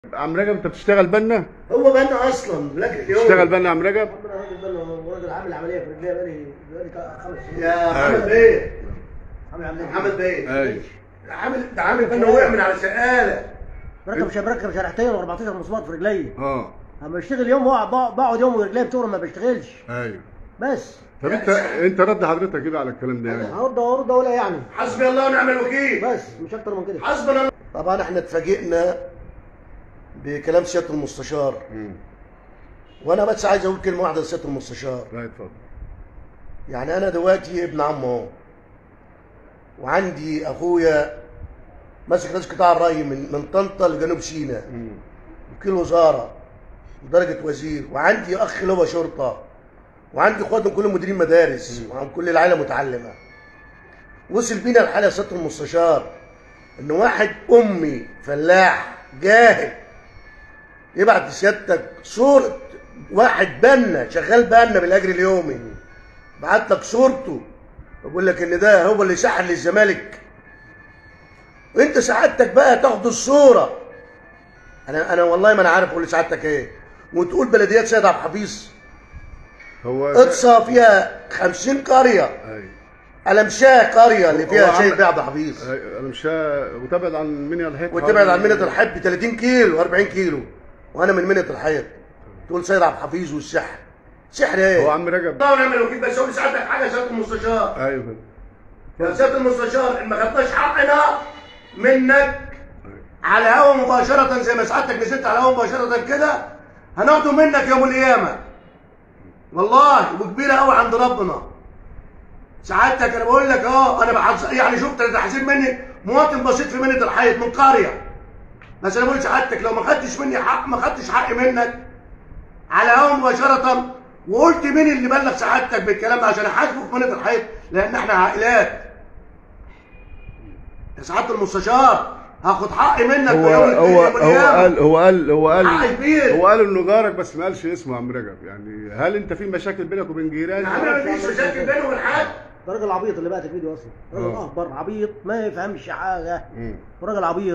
عم رجب انت بتشتغل بنا هو بنا اصلا لكن اليوم بتشتغل بنا يا عم رجب انا راجل بنا هو راجل عامل عمليه في رجليه بقالي بقالي خمس سنين يا أيوة. محمد بيه عامل عمليه محمد بيه ايوه عامل ده عامل بنا وقع من على سقاله مركب شا- مركب شريحتين و14 مسمار في رجلي اه اما بشتغل يوم وأقع- بقعد بقعد يوم ورجلي بتورم ما بشتغلش ايوه بس طب انت انت رد حضرتك كده على الكلام ده يعني هرد هرد ولا يعني حسبي الله ونعم الوكيل بس مش اكتر من كده حسبنا الله طبعا احنا اتفاجئنا بكلام سياده المستشار مم. وانا بس عايز اقول كلمه واحده لسياده المستشار لا اتفضل يعني انا دلوقتي ابن عم اهو وعندي اخويا ماسك رئيس قطاع الري من من طنطا لجنوب سيناء مم. وكيل وزاره ودرجه وزير وعندي اخ لواء شرطه وعندي اخواتهم كلهم مديرين مدارس وعن كل العائله متعلمه وصل بينا الحاله يا سياده المستشار ان واحد امي فلاح جاهل يبعت لسيادتك صوره واحد بنا شغال بنا بالاجر اليومي بعت لك صورته بقول لك ان ده هو اللي سحر للزمالك وانت سعادتك بقى تاخد الصوره انا انا والله ما انا عارف اقول لسعادتك ايه وتقول بلديات سيد عبد الحفيظ هو اقصى فيها 50 قريه ايوه المشاه قريه اللي هو فيها عم- سيد عبد الحفيظ أيوة، انا مش ها- وتبعد عن منيا الحيط وتبعد عن منة الحب 30 كيلو 40 كيلو وانا من منة الحيط تقول سيد عبد الحفيظ والسحر سحر ايه؟ هو عم رجب طبعا نعمل الوكيل بس هو ساعتك حاجه يا سياده المستشار ايوه يا سياده المستشار ان ما خدناش حقنا منك على الهوا مباشره زي ما سعادتك نزلت على الهوا مباشره كده هناخده منك يوم القيامه والله وكبيره قوي عند ربنا سعادتك انا بقول لك اه انا بحظ يعني شفت تحذير مني مواطن بسيط في منة الحيط من قريه بس انا بقول لسعادتك لو ما خدتش مني حق ما خدتش حقي منك على الهوا مباشره وقلت مين اللي بلغ سعادتك بالكلام ده عشان احاسبه في منة الحيط لان احنا عائلات يا سعاده المستشار هاخد حقي منك هو في يوم هو يوم هو القيامة. قال هو قال هو حق قال كبير. هو قال انه جارك بس ما قالش اسمه عم رجب يعني هل انت في مشاكل بينك وبين جيرانك؟ يا عم ما فيش مشاكل بينه وبين حد ده راجل عبيط اللي بعت الفيديو اصلا راجل آه. اخبر عبيط ما يفهمش حاجه مم. راجل عبيط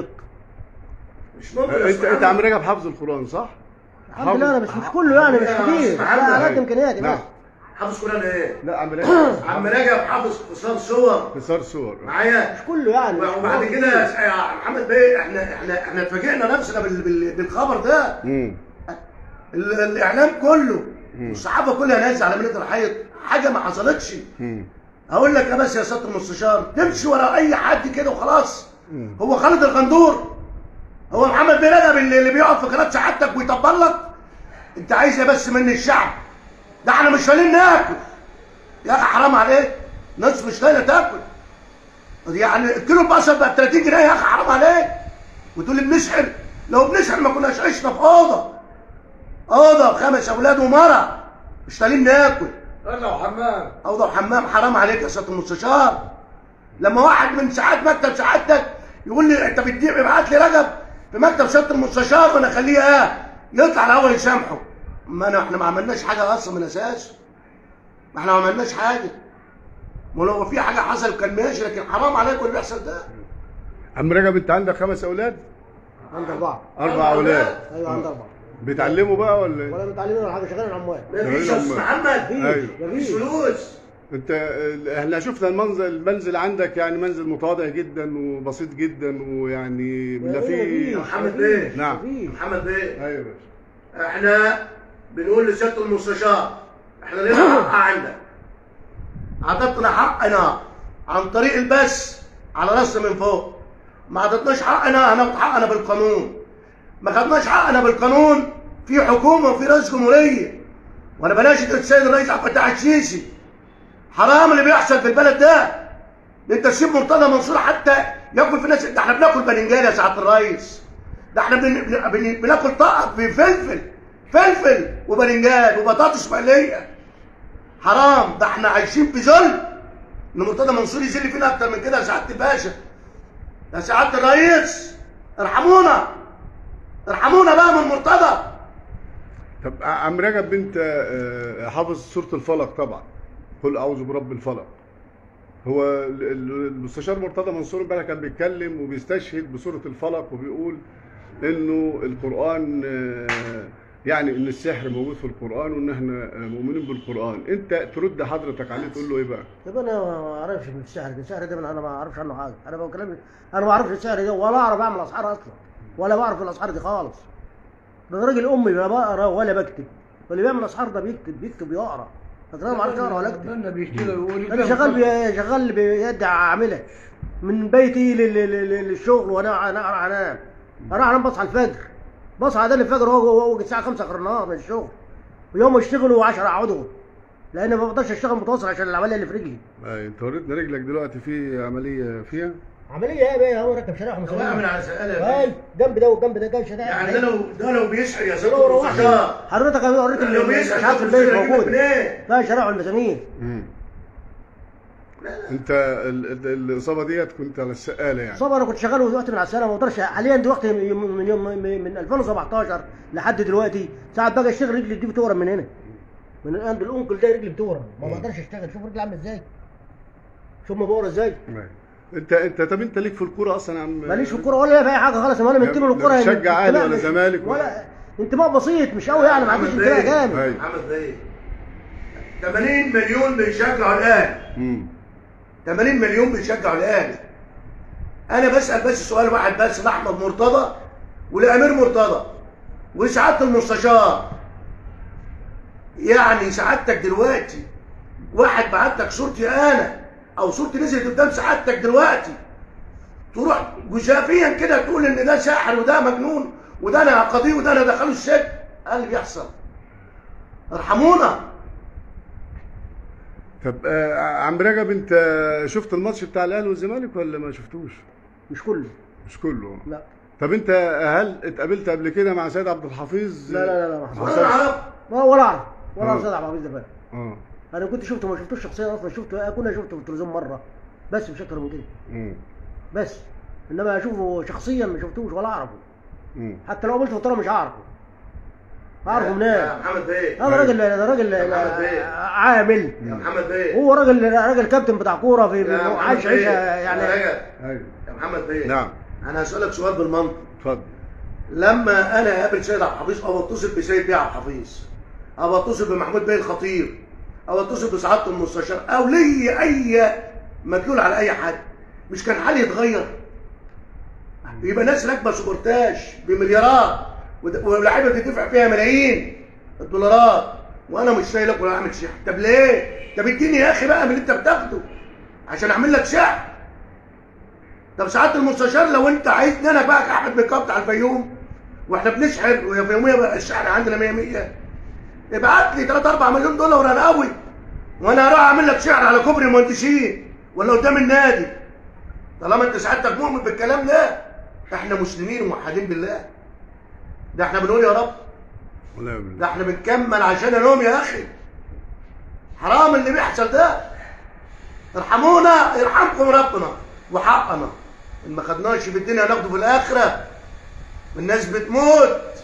مش ممكن يا انت أستاذ انت عم محمد. رجب حافظ القران صح؟ الحمد لله انا مش مش كله يعني مش حافظ- كتير حافظ على قد أيوة. امكانياتي نعم بس حافظ قران ايه؟ لا عم رجب عم رجب حافظ قصار صور قصار صور معايا مش كله يعني مش وبعد كله كده يا يا محمد بيه احنا احنا احنا اتفاجئنا نفسنا بال- بال- بالخبر ده امم ال- الاعلام كله مم. الصحافه كلها نازله على منة الحيط حاجه ما حصلتش امم اقول لك يا بس يا سياده المستشار تمشي ورا اي حد كده وخلاص مم. هو خالد الغندور هو محمد بن رجب اللي اللي بيقعد في قناه سعادتك ويطبل لك انت عايز إيه بس من الشعب ده احنا مش لاقيين ناكل يا اخي حرام عليك ناس مش لاقيه تاكل يعني الكيلو البصل بقى ب 30 جنيه يا اخي حرام عليك وتقول لي بنسحر لو بنسحر ما كناش عشنا في اوضه اوضه وخمس اولاد ومره مش لاقيين ناكل انا وحمام اوضه وحمام حرام عليك يا سياده المستشار لما واحد من ساعات مكتب سعادتك يقول لي انت بتبيع ابعت لي رجب في مكتب سياده المستشار وانا اخليه ايه يطلع الاول يسامحه ما أنا احنا ما عملناش حاجه اصلا من اساس ما احنا ما عملناش حاجه ما لو في حاجه حصل كان ماشي لكن حرام عليكم اللي بيحصل ده عم رجب انت عندك خمس اولاد؟ عندي اربعه اربع اولاد ايوه عندي اربعه بيتعلموا بقى ولا إيه؟ ولا متعلمين ولا حاجه شغالين عمال ما فيش يا استاذ محمد أيوة. مفيش فلوس انت اه، احنا شفنا المنزل المنزل عندك يعني منزل متواضع جدا وبسيط جدا ويعني لا يا فيه محمد بيه نعم مفيش. محمد بيه ايوه يا باشا احنا بنقول لسياده المستشار احنا لنا حق عندك عطتنا حقنا عن طريق البث على راسنا من فوق ما عطتناش حقنا هناخد حقنا بالقانون ما خدناش حقنا بالقانون في حكومه وفي رئيس جمهوريه وانا بناشد السيد الرئيس عبد الفتاح السيسي حرام اللي بيحصل في البلد ده انت تسيب مرتضى منصور حتى ياكل في ناس ده احنا بناكل باذنجان يا سعاده الرئيس ده احنا بن... بن... بن... بناكل طاقه بفلفل فلفل وباذنجان وبطاطس مقليه حرام ده احنا عايشين في ذل ان مرتضى منصور يذل فينا اكتر من كده يا سعاده الباشا يا سعاده الرئيس ارحمونا ارحمونا بقى من مرتضى طب عم رجب انت اه، حافظ سوره الفلق طبعا قل اعوذ برب الفلق هو ال- ال- المستشار مرتضى منصور امبارح كان بيتكلم وبيستشهد بسوره الفلق وبيقول انه القران آه، يعني ان السحر موجود في القران وان احنا آه، مؤمنين بالقران انت ترد حضرتك عليه تقول له ايه بقى طب انا ما اعرفش من السحر ده السحر ده انا ما اعرفش عنه حاجه انا بكلم انا ما اعرفش السحر ده ولا اعرف اعمل اسعار اصلا ولا بعرف الاسعار دي خالص ده أنا راجل امي لا بقرا ولا بكتب واللي بيعمل اسعار ده بيكتب بيكتب يقرا لكن انا ما اعرفش اقرا ولا اكتب ربنا بيشتغل ويقول انا شغال بي- شغال بيد عامله من بيتي لل- لل- لل- للشغل وانا انا اروح انام اروح انام بصحى الفجر بصحى ده الفجر وهو الساعه 5 اخر النهار من الشغل ويوم اشتغلوا 10 اقعدوا لان ما بقدرش اشتغل متواصل عشان العمليه اللي في رجلي آه، انت وريتنا رجلك دلوقتي في عمليه فيها عمليه ايه بقى هو راكب شارع هو اعمل على سؤال اي جنب ده وجنب ده جنب شارع يعني ده لو ده لو بيسحر يا سيدي لو روحت المستشار حضرتك انا وريت لو بيسحر الاشعاعات في الدكتور البيت يجيب موجوده منين؟ لا شارع الميزانيه مم. لا لا انت ال- ال- الاصابه ديت كنت على السقاله يعني صبر انا كنت شغال دلوقتي من على السنه ما اقدرش حاليا دلوقتي من من يوم من 2017 لحد دلوقتي ساعات باجي اشتغل رجلي دي بتورم من هنا من عند الانكل ده رجلي بتورم ما بقدرش اشتغل شوف رجلي عامله ازاي شوف ما بورم ازاي أيوة. انت انت طب انت ليك في الكوره اصلا يا عم ماليش في الكوره ولا في اي حاجه خالص ولا منتمي لا للكوره بتشجع انتماء أهلي ولا مش- زمالك ولا- ولا انتماء بسيط مش قوي يعني ما عنديش محمد انتماء بيه. جامد أيوة. محمد بيه 80 مليون بيشجعوا الاهلي مم. 80 مليون بيشجعوا الاهلي انا بسال بس سؤال واحد بس لاحمد مرتضى ولامير مرتضى وسعاده المستشار يعني سعادتك دلوقتي واحد بعت لك صورتي انا او صورتي نزلت قدام سعادتك دلوقتي تروح جزافيا كده تقول ان ده ساحر وده مجنون وده انا قضيه وده انا دخله السجن قال اللي بيحصل ارحمونا طب آه، عم رجب انت شفت الماتش بتاع الاهلي والزمالك ولا ما شفتوش مش كله مش كله لا طب انت هل اتقابلت قبل كده مع سيد عبد الحفيظ لا لا لا, لا ما حصلش. ولا اعرف ولا ولا اعرف ولا آه. اعرف صدع عبد الزبال اه انا كنت شفته ما شفتوش شخصيا اصلا شفته كنا شفته في التلفزيون مره بس مش اكتر من كده مم. بس انما اشوفه شخصيا ما شفتوش ولا اعرفه مم. حتى لو قابلته في الطريق مش هعرفه هعرفه يا منين محمد بيه هذا راجل ده راجل يا محمد بيه. عامل يا محمد بيه هو راجل راجل كابتن بتاع كوره في يا في- محمد عايش بيه. عيشه يا يعني رجل. ايوه يا محمد بيه نعم انا هسألك سؤال بالمنطق اتفضل لما انا اقابل سيد عبد الحفيظ او اتصل بسيد بيه عبد الحفيظ او اتصل بمحمود بيه الخطيب او اتصل بسعاده المستشار او لي اي مدلول على اي حد مش كان حالي يتغير يبقى ناس راكبه سوبرتاج بمليارات ود- ولاعيبه بتدفع فيها ملايين الدولارات وانا مش شايلك ولا اعمل شحن طب ليه؟ طب اديني يا اخي بقى من اللي انت بتاخده عشان اعمل لك شحن طب سعاده المستشار لو انت عايزني انا بقى احمد ميكاب بتاع الفيوم واحنا بنشحن وفي يوميه بقى الشحن عندنا 100 100 ابعت لي 3 4 مليون دولار انا قوي وانا هروح اعمل لك شحن على كوبري المهندسين ولا قدام النادي طالما انت سعادتك مؤمن بالكلام ده احنا مسلمين وموحدين بالله ده احنا بنقول يا رب ولا ده بالله احنا بنكمل عشان نوم يا اخي حرام اللي بيحصل ده ارحمونا يرحمكم ربنا وحقنا اللي ما خدناش في الدنيا ناخده في الاخره الناس بتموت